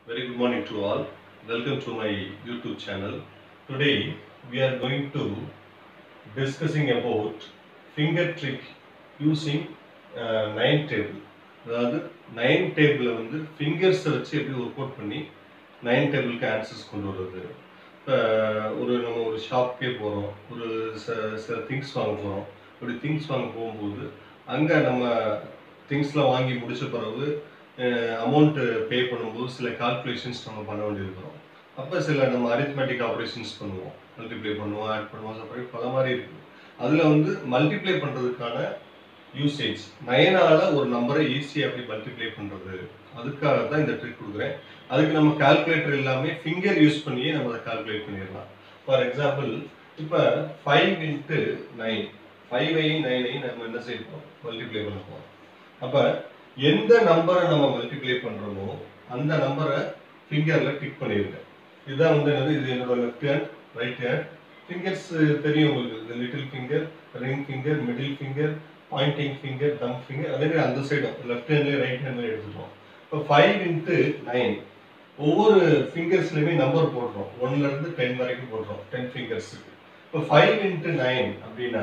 Very good morning to all. Welcome to my YouTube channel. Today we are going to discussing about finger trick using uh, nine table. அதாவது nine டேபிளை வந்து ஃபிங்கர்ஸை வச்சு எப்படி work out பண்ணி nine டேபிளுக்கு answers கொண்டு வர்றது இப்போ ஒரு நம்ம ஒரு ஷாப்க்கே போகிறோம் ஒரு ச சில திங்ஸ் வாங்க போகிறோம் அப்படி திங்ஸ் வாங்க போகும்போது அங்கே நம்ம திங்ஸ்லாம் வாங்கி முடிச்ச பிறகு அமௌண்ட்டு பே பண்ணும்போது சில கால்குலேஷன்ஸ் நம்ம பண்ண வேண்டியிருக்கிறோம் அப்போ சில நம்ம அரித்மெட்டிக் ஆப்ரேஷன்ஸ் பண்ணுவோம் மல்டிப்ளை பண்ணுவோம் ஆட் பண்ணுவோம் அப்புறம் பல மாதிரி இருக்குது அதில் வந்து மல்டிப்ளை பண்ணுறதுக்கான யூசேஜ் நயனால ஒரு நம்பரை ஈஸியாக எப்படி மல்டிப்ளை பண்ணுறது அதுக்காக தான் இந்த ட்ரிக் கொடுக்குறேன் அதுக்கு நம்ம கால்குலேட்டர் எல்லாமே ஃபிங்கர் யூஸ் பண்ணியே நம்ம அதை கால்குலேட் பண்ணிடலாம் ஃபார் எக்ஸாம்பிள் இப்போ ஃபைவ் இன்ட்டு நைன் ஃபைவையும் நைனையும் நம்ம என்ன செய்யணும் மல்டிப்ளை பண்ண போகிறோம் அப்போ எந்த நம்பரை நம்ம மல்டிப்ளை பண்ணுறோமோ அந்த நம்பரை ஃபிங்கரில் டிக் பண்ணிடுங்க இதுதான் வந்து என்னது இது என்னோட left hand right hand fingers தெரியும் உங்களுக்கு இந்த little finger ring finger middle finger pointing finger thumb finger அதே மாதிரி அந்த சைடும் லெஃப்ட் ஹேண்ட்லேயே ரைட் ஹேண்ட்லேயே எடுத்துட்டோம் இப்போ ஃபைவ் இன்ட்டு நைன் ஒவ்வொரு ஃபிங்கர்ஸ்லையுமே நம்பர் போடுறோம் ஒன்லேருந்து டென் வரைக்கும் போடுறோம் டென் ஃபிங்கர்ஸுக்கு இப்போ ஃபைவ் இன்ட்டு நைன் அப்படின்னா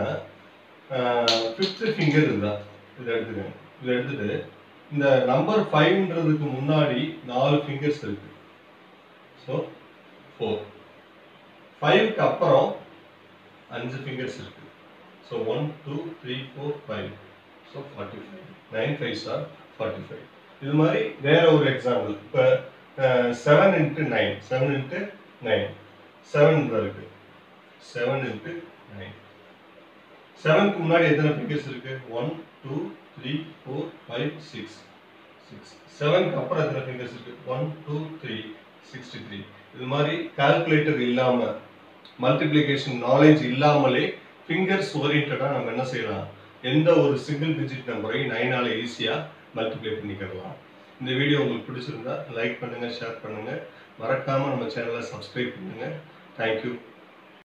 ஃபிஃப்த்து ஃபிங்கர் இதுதான் இதை எடுத்துக்கோங்க இதை எடுத்துட்டு இந்த நம்பர் ஃபைவ்ன்றதுக்கு முன்னாடி நாலு ஃபிங்கர்ஸ் இருக்கு ஸோ ஃபோர் ஃபைவ்க்கு அப்புறம் அஞ்சு ஃபிங்கர்ஸ் இருக்கு so one two three four five so forty five nine five sir forty five இது மாதிரி வேற ஒரு எக்ஸாம்பிள் இப்போ seven into nine seven into nine seven இருக்கு செவன் இன்ட்டு நைன் செவனுக்கு முன்னாடி எத்தனை ஃபிங்கர்ஸ் இருக்கு one two three four five six six செவனுக்கு அப்புறம் எத்தனை ஃபிங்கர்ஸ் இருக்கு one two three sixty three இது மாதிரி கால்குலேட்டர் இல்லாமல் மல்டிப்ளிகேஷன் நாலேஜ் இல்லாமலே ஃபிங்கர்ஸ் ஓரியன்டாக நம்ம என்ன செய்யலாம் எந்த ஒரு சிங்கிள் டிஜிட் நம்பரையும் நைனால ஈஸியாக மல்டிப்ளை பண்ணிக்கலாம் இந்த வீடியோ உங்களுக்கு பிடிச்சிருந்தா லைக் பண்ணுங்கள் ஷேர் பண்ணுங்கள் மறக்காமல் நம்ம சேனலை சப்ஸ்கிரைப் பண்ணுங்கள் தேங்க்யூ